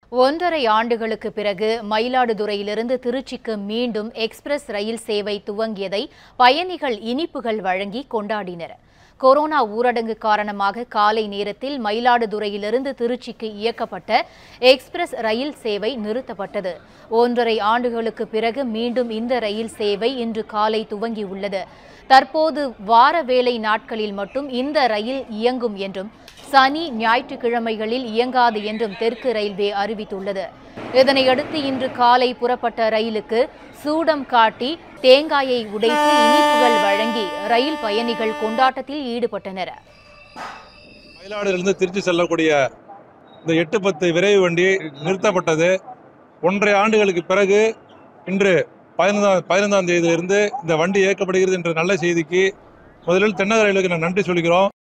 ஒன்றரை ஆண்டுகளுக்கு பிறகு மயிலாடுதுறையிலிருந்து திருச்சிக்கு மீண்டும் எக்ஸ்பிரஸ் ரயில் சேவை துவங்கியதை பயணிகள் இனிப்புகள் வழங்கி கொண்டாடினர் கொரோனா ஊரடங்கு காரணமாக காலை நேரத்தில் மயிலாடுதுறையிலிருந்து திருச்சிக்கு இயக்கப்பட்ட எக்ஸ்பிரஸ் ரயில் சேவை நிறுத்தப்பட்டது ஒன்றரை ஆண்டுகளுக்கு பிறகு மீண்டும் இந்த ரயில் சேவை இன்று காலை துவங்கியுள்ளது தற்போது வார வேலை நாட்களில் மட்டும் இந்த ரயில் இயங்கும் என்றும் சனி ஞாயிற்றுக்கிழமைகளில் இயங்காது என்றும் தெற்கு ரயில்வே அறிவித்துள்ளது இதனையடுத்து இன்று காலை புறப்பட்ட ரயிலுக்கு சூடம் காட்டி தேங்காயை உடைத்து இனிப்புகள் வழங்கி ரயில் பயணிகள் கொண்டாட்டத்தில் ஈடுபட்டனர் மயிலாடுதுறையிலிருந்து திருச்சி செல்லக்கூடிய இந்த எட்டு பத்து விரைவு வண்டி நிறுத்தப்பட்டது ஒன்றரை ஆண்டுகளுக்கு பிறகு இன்று பதினைந்தாம் பதினைந்தாம் தேதியிலிருந்து இந்த வண்டி இயக்கப்படுகிறது என்ற நல்ல செய்திக்கு முதலில் தென்னக ரயிலுக்கு நான் நன்றி சொல்கிறோம்